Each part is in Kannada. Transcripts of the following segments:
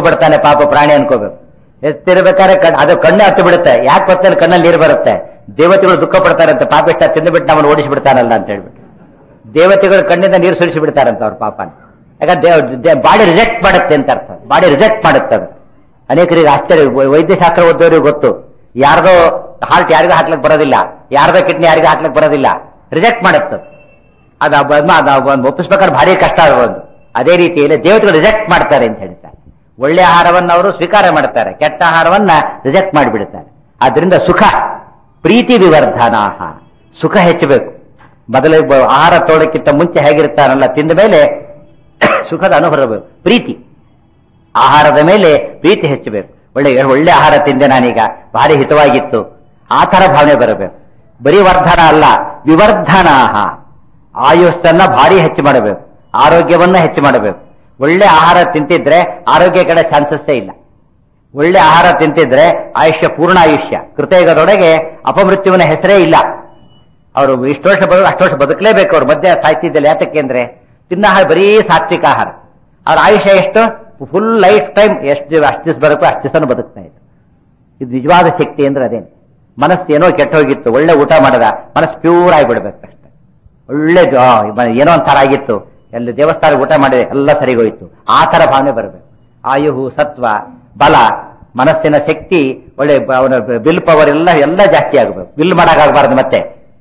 ಪಡ್ತಾನೆ ಪಾಪ ಪ್ರಾಣಿ ಅನ್ಕೋಬೇಕು ಎತ್ತಿರ್ಬೇಕಾದ್ರೆ ಕಣ್ ಅದು ಕಣ್ಣು ಹತ್ತು ಬಿಡುತ್ತೆ ಯಾಕೆ ಗೊತ್ತಿಲ್ಲ ಕಣ್ಣಲ್ಲಿ ನೀರು ಬರುತ್ತೆ ದೇವತೆಗಳು ದುಃಖ ಪಡ್ತಾರಂತೆ ಪಾಪ ಇಷ್ಟ ತಿಂದುಬಿಟ್ಟು ನಮ್ಮನ್ನು ಓಡಿಸಿಬಿಡ್ತಾನಲ್ಲ ಅಂತ ಹೇಳ್ಬಿಟ್ಟು ದೇವತೆಗಳು ಕಣ್ಣಿಂದ ನೀರು ಸುರಿಸಿ ಬಿಡ್ತಾರಂತ ಅವ್ರ ಪಾಪನ ಯಾಕಂದ್ರೆ ಬಾಡಿ ರಿಜೆಕ್ಟ್ ಮಾಡುತ್ತೆ ಅಂತ ಅರ್ಥ ಬಾಡಿ ರಿಜೆಕ್ಟ್ ಮಾಡುತ್ತೆ ಅದು ಅನೇಕರಿಗೆ ಆಶ್ಚರ್ಯ ವೈ- ವೈದ್ಯಶಾಸ್ತ್ರ ಓದೋರಿಗೆ ಗೊತ್ತು ಯಾರ್ದೋ ಹಾರ್ಟ್ ಯಾರಿಗೂ ಹಾಕ್ಲಿಕ್ಕೆ ಬರೋದಿಲ್ಲ ಯಾರ್ದೋ ಕಿಡ್ನಿ ಯಾರಿಗೂ ಹಾಕ್ಲಿಕ್ಕೆ ಬರೋದಿಲ್ಲ ರಿಜೆಕ್ಟ್ ಮಾಡುತ್ತೆ ಅದು ಅದು ಒಂದು ಒಪ್ಪಿಸ್ಬೇಕಾದ್ರೆ ಭಾರಿ ಕಷ್ಟ ಅದು ಒಂದು ಅದೇ ರೀತಿಯಲ್ಲಿ ದೇವತೆಗಳು ರಿಜೆಕ್ಟ್ ಮಾಡ್ತಾರೆ ಅಂತ ಹೇಳ್ತಾರೆ ಒಳ್ಳೆ ಆಹಾರವನ್ನ ಅವರು ಸ್ವೀಕಾರ ಮಾಡ್ತಾರೆ ಕೆಟ್ಟ ಆಹಾರವನ್ನ ರಿಜೆಕ್ಟ್ ಮಾಡಿಬಿಡ್ತಾರೆ ಆದ್ರಿಂದ ಸುಖ ಪ್ರೀತಿ ವಿವರ್ಧನಾಹ ಸುಖ ಹೆಚ್ಚಬೇಕು ಮೊದಲು ಬ- ಆಹಾರ ತೋಡಕ್ಕಿಂತ ಮುಂಚೆ ಹೇಗಿರ್ತಾನಲ್ಲ ತಿಂದ ಮೇಲೆ ಸುಖದ ಅನುಭವ ಬರಬೇಕು. ಪ್ರೀತಿ ಆಹಾರದ ಮೇಲೆ ಪ್ರೀತಿ ಹೆಚ್ಚಬೇಕು ಒಳ್ಳೆ ಒಳ್ಳೆ ಆಹಾರ ತಿಂದೆ ನಾನೀಗ ಭಾರಿ ಹಿತವಾಗಿತ್ತು ಆ ತರ ಭಾವನೆ ಬರಬೇಕು ಬರೀ ವರ್ಧನ ಅಲ್ಲ ವಿವರ್ಧನಾಹ ಆಯುಸ್ಸನ್ನ ಭಾರಿ ಹೆಚ್ಚು ಮಾಡಬೇಕು ಆರೋಗ್ಯವನ್ನ ಹೆಚ್ಚು ಮಾಡಬೇಕು ಒಳ್ಳೆ ಆಹಾರ ತಿಂತಿದ್ರೆ ಆರೋಗ್ಯ ಕಡೆ ಚಾನ್ಸಸ್ಸೇ ಇಲ್ಲ ಒಳ್ಳೆ ಆಹಾರ ತಿಂತಿದ್ರೆ ಆಯುಷ್ಯ ಪೂರ್ಣ ಆಯುಷ್ಯ ಕೃತಯುಗದೊಳಗೆ ಅಪಮೃತ್ಯುವಿನ ಹೆಸರೇ ಇಲ್ಲ ಅವರು ಇಷ್ಟು ವರ್ಷ ಬರೋ ಅಷ್ಟು ವರ್ಷ ಬದುಕಲೇಬೇಕು ಅವ್ರು ಮಧ್ಯೆ ಸಾಯ್ತಿದ್ದಿಲ್ಲ ಯಾತಕ್ಕೆ ಅಂದ್ರೆ ತಿನ್ನ ಆಹಾರ ಬರೀ ಸಾತ್ವಿಕ ಆಹಾರ ಅವ್ರ ಆಯುಷ್ಯ ಎಷ್ಟು ಫುಲ್ ಲೈಫ್ ಟೈಮ್ ಎಷ್ಟು ದಿವ- ಅಷ್ಟು ದಿವಸ ಬದುಕು ಅಷ್ಟು ದಿವಸ ಬದುಕ್ತಾ ಇತ್ತು ಇದು ನಿಜವಾದ ಶಕ್ತಿ ಅಂದ್ರೆ ಅದೇನು ಮನಸ್ಸು ಏನೋ ಕೆಟ್ಟ ಹೋಗಿತ್ತು ಒಳ್ಳೆ ಊಟ ಮಾಡದ ಮನಸ್ಸು ಪ್ಯೂರ್ ಆಗಿಬಿಡ್ಬೇಕು ಅಷ್ಟೇ ಒಳ್ಳೆ ಜ- ಆ, ಮ- ಏನೋ ಒಂಥರ ಆಗಿತ್ತು ಎಲ್ಲಿ ದೇವಸ್ಥಾನ ಊಟ ಮಾಡಿದೆ ಎಲ್ಲ ಸರಿಗೋಯ್ತು ಆ ತರ ಭಾವನೆ ಬರಬೇಕು ಆಯುಹು ಸತ್ವ ಬಲ ಮನಸ್ಸಿನ ಶಕ್ತಿ ಒಳ್ಳೆ ಬ- ಅವನ ಬಿಲ್ ಪವರ್ ಎಲ್ಲ ಎಲ್ಲ ಜಾಸ್ತಿ ಆಗಬೇಕು ಬಿಲ್ ಮಾಡಕ್ಕಾಗಬಾರ್ದು ಮತ್ತೆ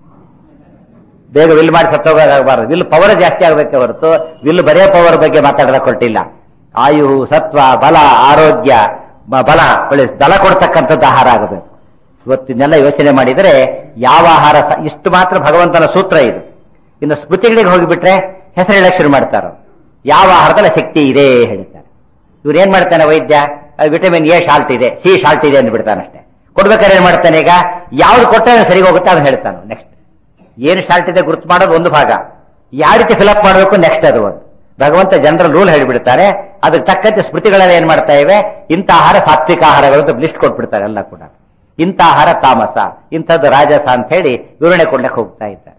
ಬೇಗ ವಿಲ್ ಮಾಡಿ ಸತ್ತೋಗೋದಾಗಬಾರದು ವಿಲ್ ಪವರ್ ಜಾಸ್ತಿ ಆಗಬೇಕೆ ಹೊರತು ವಿಲ್ ಬರೆಯೋ ಪವರ್ ಬಗ್ಗೆ ಮಾತಾಡೋದಕ್ಕೆ ಹೊರಟಿಲ್ಲ ಆಯು ಸತ್ವ ಬಲ ಆರೋಗ್ಯ ಬ- ಬಲ ಒಳ್ಳೆ ಬಲ ಕೊಡ್ತಕ್ಕಂಥದ್ದು ಆಹಾರ ಆಗಬೇಕು ಇವತ್ತಿನೆಲ್ಲ ಯೋಚನೆ ಮಾಡಿದರೆ ಯಾವ ಆಹಾರ ಸ- ಇಷ್ಟು ಮಾತ್ರ ಭಗವಂತನ ಸೂತ್ರ ಇದು ಇನ್ನು ಸ್ಮೃತಿಗಳಿಗೆ ಹೋಗಿಬಿಟ್ರೆ ಹೆಸರು ಹೇಳಕ್ ಶುರು ಮಾಡ್ತಾರ ಯಾವ ಆಹಾರದಲ್ಲಿ ಶಕ್ತಿ ಇದೆ ಹೇಳ್ತಾರೆ ಇವ್ರು ಏನ್ ಮಾಡ್ತಾನೆ ವೈದ್ಯ ವಿಟಮಿನ್ ಎ ಶಾಲ್ಟ್ ಇದೆ ಸಿ ಶಾಲ್ಟ್ ಇದೆ ಅಂದ್ಬಿಡ್ತಾನಷ್ಟೇ ಕೊಡ್ಬೇಕಾದ್ರೆ ಏನ್ ಮಾಡ್ತಾನೆ ಈಗ ಯಾವ್ದು ಕೊಟ್ಟರೆ ಸರಿ ಹೋಗುತ್ತೆ ಅದನ್ನ ಹೇಳ್ತಾನೆ ನೆಕ್ಸ್ಟ್ ಏನು ಶಾರ್ಟ್ ಇದೆ ಗುರುತು ಮಾಡೋದು ಒಂದು ಭಾಗ ಯಾವ ರೀತಿ ಫಿಲಪ್ ಮಾಡಬೇಕು ನೆಕ್ಸ್ಟ್ ಅದು ಒಂದು ಭಗವಂತ ಜನರಲ್ ರೂಲ್ ಹೇಳಿಬಿಡ್ತಾರೆ ಅದಕ್ಕೆ ತಕ್ಕಂತೆ ಸ್ಮೃತಿಗಳೆಲ್ಲ ಏನ್ ಮಾಡ್ತಾ ಇವೆ ಇಂಥ ಆಹಾರ ಸಾತ್ವಿಕ ಆಹಾರಗಳು ಅಂತ ಲಿಸ್ಟ್ ಕೊಟ್ಬಿಡ್ತಾರೆ ಎಲ್ಲ ಕೂಡ ಇಂಥ ಆಹಾರ ತಾಮಸ ಇಂಥದ್ದು ರಾಜಸ ಅಂತ ಹೇಳಿ ವಿವರಣೆ ಕೊಡ್ಲಿಕ್ಕೆ ಹೋಗ್ತಾ ಇದ್ದಾರೆ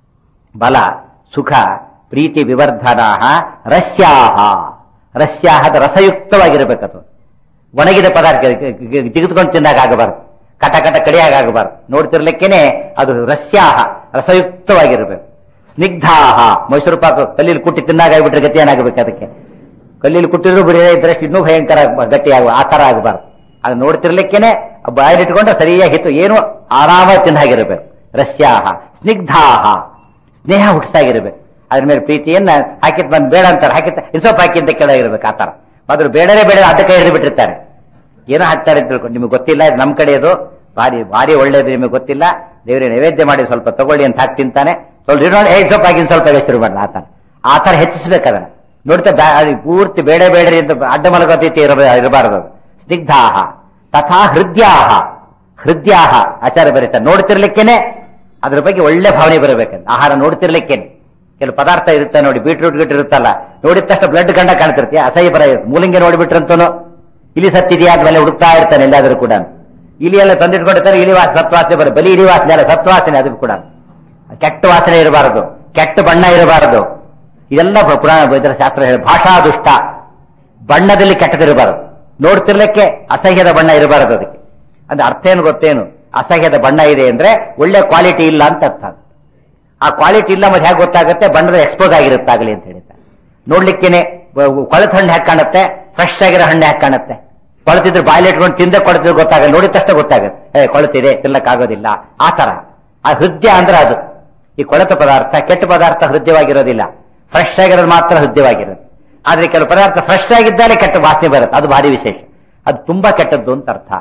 ಬಲ ಸುಖ ಪ್ರೀತಿ ವಿವರ್ಧನಾಹ ರಸ್ಯಾಹ ರಸ್ಯಾಹದ ರಸಯುಕ್ತವಾಗಿರಬೇಕದು ಒಣಗಿದ ಪದಾರ್ಥ ತೆಗೆದುಕೊಂಡು ತಿಂದಾಗ ಆಗಬಾರ್ದು ಕಟ ಕಟ ಕಡಿಯಾಗಬಾರ್ದು ನೋಡ್ತಿರ್ಲಿಕ್ಕೇನೆ ಅದು ರಸ್ಯಾಹ ರಸಯುಕ್ತವಾಗಿರಬೇಕು ಸ್ನಿಗ್ಧಾಹ ಮೈಸೂರು ಪಾಕ ಕಲ್ಲೀಲಿ ಕುಟ್ಟಿ ತಿನ್ನಾಗ ಆಗ್ಬಿಟ್ರೆ ಗತಿ ಏನಾಗಬೇಕು ಅದಕ್ಕೆ ಕಲ್ಲೀಲಿ ಕುಟ್ಟಿದ್ರು ಬರೀ ಇದ್ರೆ ಇನ್ನೂ ಭಯಂಕರ ಆಗ್ಬಾರ್ದು, ಗಟ್ಟಿ ಆಗುವ ಆ ತರ ಆಗಬಾರ್ದು ಅದು ನೋಡ್ತಿರ್ಲಿಕ್ಕೇನೆ ಬಾಯಲ್ಲಿಟ್ಕೊಂಡ್ರೆ ಸರಿಯಾಗಿ ಹಿತ್ತು ಏನು ಆರಾಮಾಗಿ ತಿನ್ನಾಗಿರ್ಬೇಕು ರಸ್ಯಾಹ ಸ್ನಿಗ್ಧಾಹ ಸ್ನೇಹ ಹುಟ್ಟಿಸಾಗಿರ್ಬೇಕು ಅದ್ರ ಮೇಲೆ ಪ್ರೀತಿಯನ್ನ ಹಾಕಿದ್ ಬಂದ್ ಬೇಡ ಅಂತಾರೆ ಹಾಕಿದ ಇನ್ಸೊಪ್ ಹಾಕಿ ಅಂತ ಕೆಳಗಿರ್ಬೇಕು ಆ ತರ ಮೊದಲು ಬೇಡನೇ ಬೇಡ ಅಡ್ಡ ಕೈ ಹಿಡಿದು ಬಿಟ್ಟಿರ್ತಾರೆ ಏನೋ ಹಾಕ್ತಾರೆ ಅಂತ ತಿಳ್ಕೊಂಡು ನಿಮ್ಗೆ ಗೊತ್ತಿಲ್ಲ ಇದು ನಮ್ ಕಡೆ ಇದು ಭಾರಿ ಭಾರಿ ಒಳ್ಳೇದು ನಿಮಗೆ ಗೊತ್ತಿಲ್ಲ ದೇವರಿಗೆ ನೈವೇದ್ಯ ಮಾಡಿ ಸ್ವಲ್ಪ ತಗೊಳ್ಳಿ ಅಂತ ಹಾಕಿ ತಿಂತಾನೆ ಸ್ವಲ್ಪ ಇಡೋಣ ಹೇಗೆ ಸ್ವಲ್ಪ ಹಾಕಿ ಇನ್ನು ಸ್ವಲ್ಪ ಶುರು ಮಾಡಲ್ಲ ಆ ತರ ಆ ತರ ಹೆಚ್ಚಿಸ್ಬೇಕು ಅದನ್ನ ನೋಡ್ತಾ ಬ್ಯಾ- ಅದು ಪೂರ್ತಿ ಬೇಡ ಬೇಡ್ರಿ ಅಂತ ಅಡ್ಡ ಮಲಗೋತೀತಿ ಇರಬಾರದು ಅದು. ಸ್ನಿಗ್ಧಾಹ ತಥಾ ಹೃದಯಾಹ ಹೃದಯಾಹ ಆಚಾರ ಬರೀತಾರೆ ನೋಡ್ತಿರ್ಲಿಕ್ಕೇನೆ ಅದ್ರ ಬಗ್ಗೆ ಒಳ್ಳೆ ಭಾವನೆ ಬರಬೇಕಂತ ಆಹಾರ ನೋಡ್ತಿರ್ಲಿಕ್ಕೇನೆ ಕೆಲವು ಪದಾರ್ಥ ಇರುತ್ತೆ ನೋಡಿ ಬೀಟ್ರೂಟ್ ಗಿಟ್ ಇರುತ್ತಲ್ಲ ನೋಡಿದ ತಕ್ಷಣ ಬ್ಲಡ್ ಕಂಡ ಕಾಣ್ತಿರ್ತೀಯ ಅಸಹ್ಯ ಬರ ಮೂಲಂಗಿ ನೋಡಿಬಿಟ್ರಂತೂ ಇಲಿ ಸತ್ತಿದೆಯಾ ಆದ್ಮೇಲೆ ಹುಡುಕ್ತಾ ಇರ್ತಾನೆ ಎಲ್ಲಾದ್ರೂ ಕೂಡ ಇಲಿ ಎಲ್ಲ ತಂದಿಟ್ಕೊಂಡಿರ್ತಾರೆ ಇಲಿ ವಾಸ ಸತ್ವಾಸನೆ ಬರ ಬಲಿ ಇಲಿ ವಾಸನೆ ಅಲ್ಲ ಸತ್ವಾಸನೆ ಅದು ಕೂಡ ಕೆಟ್ಟ ವಾಸನೆ ಇರಬಾರದು ಕೆಟ್ಟ ಬಣ್ಣ ಇರಬಾರದು ಇದೆಲ್ಲ ಪು- ಪುರಾಣ ಇದರ ಶಾಸ್ತ್ರ ಹೇಳಿ ಭಾಷಾ ದುಷ್ಟ ಬಣ್ಣದಲ್ಲಿ ಕೆಟ್ಟದಿರಬಾರದು ನೋಡ್ತಿರ್ಲಿಕ್ಕೆ ಅಸಹ್ಯದ ಬಣ್ಣ ಇರಬಾರದು ಅದಕ್ಕೆ ಅಂದ್ರೆ ಅರ್ಥ ಏನು ಗೊತ್ತೇನು ಅಸಹ್ಯದ ಬಣ್ಣ ಇದೆ ಅಂದ್ರೆ ಒಳ್ಳೆ ಕ್ವಾಲಿಟಿ ಇಲ್ಲ ಅಂತ ಅರ್ಥ ಅದು. ಆ ಕ್ವಾಲಿಟಿ ಇಲ್ಲ ಮತ್ತೆ ಹೇಗೆ ಗೊತ್ತಾಗುತ್ತೆ ಬಣ್ಣದ ಎಕ್ಸ್ಪೋಸ್ ಆಗಿರುತ್ತಾಗಲಿ ಅಂತ ಹೇಳ್ತಾರೆ ನೋಡ್ಲಿಕ್ಕೇನೆ ಕೊಳೆತ ಹಣ್ಣು ಹೇಗೆ ಕಾಣುತ್ತೆ ಫ್ರೆಶ್ ಆಗಿರೋ ಹಣ್ಣು ಹೇಗೆ ಕಾಣುತ್ತೆ ಕೊಳೆತಿದ್ರೆ ಬಾಯಲ್ಲಿ ಇಟ್ಕೊಂಡು ತಿಂದೆ ಕೊಳೆತಿದ್ರೆ ಗೊತ್ತಾಗಲ್ಲ ನೋಡಿದ ತಕ್ಷಣ ಗೊತ್ತಾಗುತ್ತೆ ಏ ಕೊಳೆತಿದೆ ತಿನ್ನಕ್ಕಾಗೋದಿಲ್ಲ ಆ ತರ ಆ ಹೃದಯ ಅಂದ್ರೆ ಅದು ಈ ಕೊಳೆತ ಪದಾರ್ಥ ಕೆಟ್ಟ ಪದಾರ್ಥ ಹೃದಯವಾಗಿರೋದಿಲ್ಲ ಫ್ರೆಶ್ ಆಗಿರೋದು ಮಾತ್ರ ಹೃದಯವಾಗಿರೋದು ಆದ್ರೆ ಕೆಲವು ಪದಾರ್ಥ ಫ್ರೆಶ್ ಆಗಿದ್ದಾನೆ ಕೆಟ್ಟ ವಾಸನೆ ಬರುತ್ತೆ ಅದು ಭಾರಿ ವಿಶೇಷ ಅದು ತುಂಬಾ ಕೆಟ್ಟದ್ದು ಅಂತ ಅರ್ಥ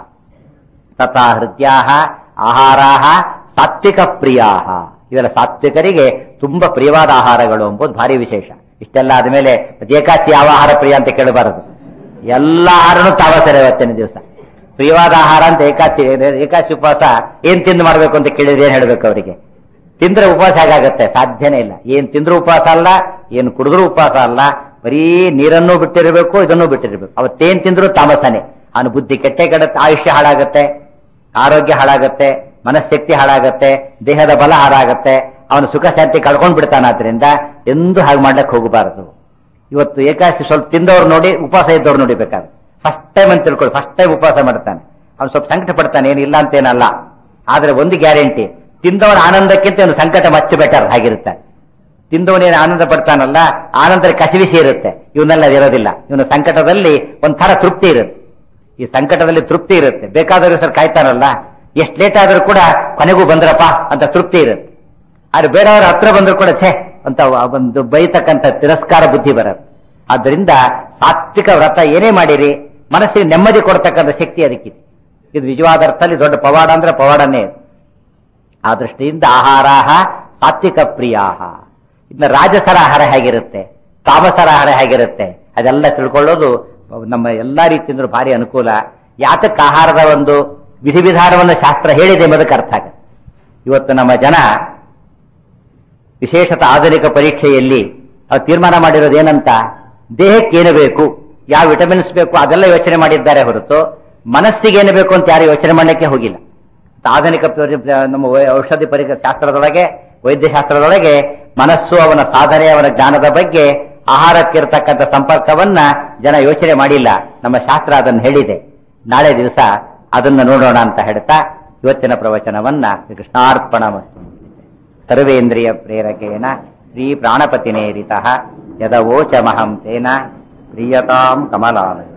ತಥಾ ಹೃದಯಾಹ ಆಹಾರಾಹ ಸಾತ್ವಿಕ ಪ್ರಿಯಾಹ ಇವೆಲ್ಲ ಸಾತ್ವಿಕರಿಗೆ ತುಂಬಾ ಪ್ರಿಯವಾದ ಆಹಾರಗಳು ಎಂಬುದು ಭಾರಿ ವಿಶೇಷ ಇಷ್ಟೆಲ್ಲ ಆದ್ಮೇಲೆ ಏಕಾಚಿ ಯಾವ ಆಹಾರ ಪ್ರಿಯ ಅಂತ ಕೇಳಬಾರದು ಎಲ್ಲ ಆಹಾರನೂ ತಾವಸರೆ ಇವತ್ತಿನ ದಿವಸ ಪ್ರಿಯವಾದ ಆಹಾರ ಅಂತ ಏಕಾಚಿ ಏಕಾಚಿ ಉಪವಾಸ ಏನ್ ತಿಂದು ಮಾಡ್ಬೇಕು ಅಂತ ಕೇಳಿದ್ರೆ ಏನ್ ಹೇಳ್ಬೇಕು ಅವರಿಗೆ ತಿಂದ್ರೆ ಉಪವಾಸ ಹೇಗಾಗತ್ತೆ ಸಾಧ್ಯನೇ ಇಲ್ಲ ಏನ್ ತಿಂದ್ರು ಉಪವಾಸ ಅಲ್ಲ ಏನ್ ಕುಡಿದ್ರು ಉಪವಾಸ ಅಲ್ಲ ಬರೀ ನೀರನ್ನು ಬಿಟ್ಟಿರಬೇಕು ಇದನ್ನು ಬಿಟ್ಟಿರಬೇಕು ಅವತ್ತೇನ್ ತಿಂದ್ರು ತಾಮಸನೆ ಅವನ ಬುದ್ಧಿ ಕೆಟ್ಟೆ ಕೆಡುತ್ತೆ ಆಯುಷ್ಯ ಹಾಳಾಗತ್ತೆ ಆರೋಗ್ಯ ಹಾಳಾಗತ್ತೆ ಮನಃಶಕ್ತಿ ಹಾಳಾಗತ್ತೆ ದೇಹದ ಬಲ ಹಾಳಾಗತ್ತೆ ಅವನು ಸುಖ ಶಾಂತಿ ಕಳ್ಕೊಂಡ್ ಬಿಡ್ತಾನಾದ್ರಿಂದ ಎಂದು ಹಾಗೆ ಮಾಡ್ಲಿಕ್ಕೆ ಹೋಗಬಾರದು ಇವತ್ತು ಏಕಾದಶಿ ಸ್ವಲ್ಪ ತಿಂದವ್ರು ನೋಡಿ ಉಪವಾಸ ಇದ್ದವ್ರು ನೋಡಿಬೇಕಾದ್ರೆ ಫಸ್ಟ್ ಟೈಮ್ ಅಂತ ತಿಳ್ಕೊಳ್ಳಿ ಫಸ್ಟ್ ಟೈಮ್ ಉಪವಾಸ ಮಾಡ್ತಾನೆ ಅವ್ನು ಸ್ವಲ್ಪ ಸಂಕಟ ಪಡ್ತಾನೆ ಏನಿಲ್ಲ ಅಂತೇನಲ್ಲ ಆದ್ರೆ ಒಂದು ಗ್ಯಾರಂಟಿ ತಿಂದವನ ಆನಂದಕ್ಕಿಂತ ಒಂದು ಸಂಕಟ ಮಚ್ಚ ಬೆಟರ್ ಆಗಿರುತ್ತೆ ತಿಂದವನೇನು ಆನಂದ ಪಡ್ತಾನಲ್ಲ ಆನಂದ ಕಸಿವಿಸಿ ಇರುತ್ತೆ ಇವನ್ನೆಲ್ಲ ಇರೋದಿಲ್ಲ ಇವನ ಸಂಕಟದಲ್ಲಿ ಒಂಥರ ತೃಪ್ತಿ ಇರುತ್ತೆ ಈ ಸಂಕಟದಲ್ಲಿ ತೃಪ್ತಿ ಇರುತ್ತೆ ಬೇಕಾದವರು ಸರ್ ಕಾಯ್ತಾನಲ್ಲ ಎಷ್ಟು ಲೇಟ್ ಆದ್ರೂ ಕೂಡ ಕೊನೆಗೂ ಬಂದ್ರಪ್ಪ ಅಂತ ತೃಪ್ತಿ ಇರುತ್ತೆ ಆದ್ರೆ ಬೇರೆಯವರ ಹತ್ರ ಬಂದ್ರು ಕೂಡ ಛೇ ಅಂತ ಒಂದು ಬೈತಕ್ಕಂಥ ತಿರಸ್ಕಾರ ಬುದ್ಧಿ ಬರುತ್ತೆ ಆದ್ದರಿಂದ ಸಾತ್ವಿಕ ವ್ರತ ಏನೇ ಮಾಡಿರಿ ಮನಸ್ಸಿಗೆ ನೆಮ್ಮದಿ ಕೊಡ್ತಕ್ಕಂಥ ಶಕ್ತಿ ಅದಕ್ಕಿದೆ ಇದು ನಿಜವಾದ ಅರ್ಥದಲ್ಲಿ ದೊಡ್ಡ ಪವಾಡ ಅಂದ್ರೆ ಪವಾಡನೇ ಇದು. ಆ ದೃಷ್ಟಿಯಿಂದ ಆಹಾರ ಸಾತ್ವಿಕ ಪ್ರಿಯಾಹ ಇನ್ನು ರಾಜಸರ ಆಹಾರ ಹೇಗಿರುತ್ತೆ ತಾಮಸರ ಆಹಾರ ಹೇಗಿರುತ್ತೆ ಅದೆಲ್ಲ ತಿಳ್ಕೊಳ್ಳೋದು ನಮ್ಮ ಎಲ್ಲಾ ರೀತಿಯಿಂದ ಭಾರಿ ಅನುಕೂಲ ಯಾತಕ್ಕೆ ಆಹಾರದ ಒಂದು ವಿಧಿವಿಧಾನವನ್ನು ಶಾಸ್ತ್ರ ಹೇಳಿದೆ ಎಂಬುದಕ್ಕೆ ಅರ್ಥ ಆಗುತ್ತೆ ಇವತ್ತು ನಮ್ಮ ಜನ ವಿಶೇಷತ ಆಧುನಿಕ ಪರೀಕ್ಷೆಯಲ್ಲಿ ಅವ್ರು ತೀರ್ಮಾನ ಮಾಡಿರೋದು ಏನಂತ ದೇಹಕ್ಕೆ ಏನು ಬೇಕು ಯಾವ ವಿಟಮಿನ್ಸ್ ಬೇಕು ಅದೆಲ್ಲ ಯೋಚನೆ ಮಾಡಿದ್ದಾರೆ ಹೊರತು ಮನಸ್ಸಿಗೆ ಏನು ಬೇಕು ಅಂತ ಯಾರು ಯೋಚನೆ ಮಾಡಲಿಕ್ಕೆ ಹೋಗಿಲ್ಲ ಆಧುನಿಕ ಪರಿ- ನಮ್ಮ ವೈ- ಔಷಧಿ ಪರೀಕ್ಷೆ ಶಾಸ್ತ್ರದೊಳಗೆ ವೈದ್ಯಶಾಸ್ತ್ರದೊಳಗೆ ಮನಸ್ಸು ಅವನ ಸಾಧನೆ ಅವನ ಜ್ಞಾನದ ಬಗ್ಗೆ ಆಹಾರಕ್ಕಿರ್ತಕ್ಕಂಥ ಸಂಪರ್ಕವನ್ನ ಜನ ಯೋಚನೆ ಮಾಡಿಲ್ಲ ನಮ್ಮ ಶಾಸ್ತ್ರ ಅದನ್ನು ಹೇಳಿದೆ ನಾಳೆ ದಿವಸ ಅದನ್ನ ನೋಡೋಣ ಅಂತ ಹೇಳ್ತಾ ಇವತ್ತಿನ ಪ್ರವಚನವನ್ನ ಕೃಷ್ಣಾರ್ಪಣ ಮಸ್ತು ಸರ್ವೇಂದ್ರಿಯ ಪ್ರೇರಕೇನ ಶ್ರೀ ಪ್ರಾಣಪತಿನೇರಿತ ಯದವೋಚಮಹಂ ತೇನ ಪ್ರಿಯತಾಂ ಕಮಲಾಲಯ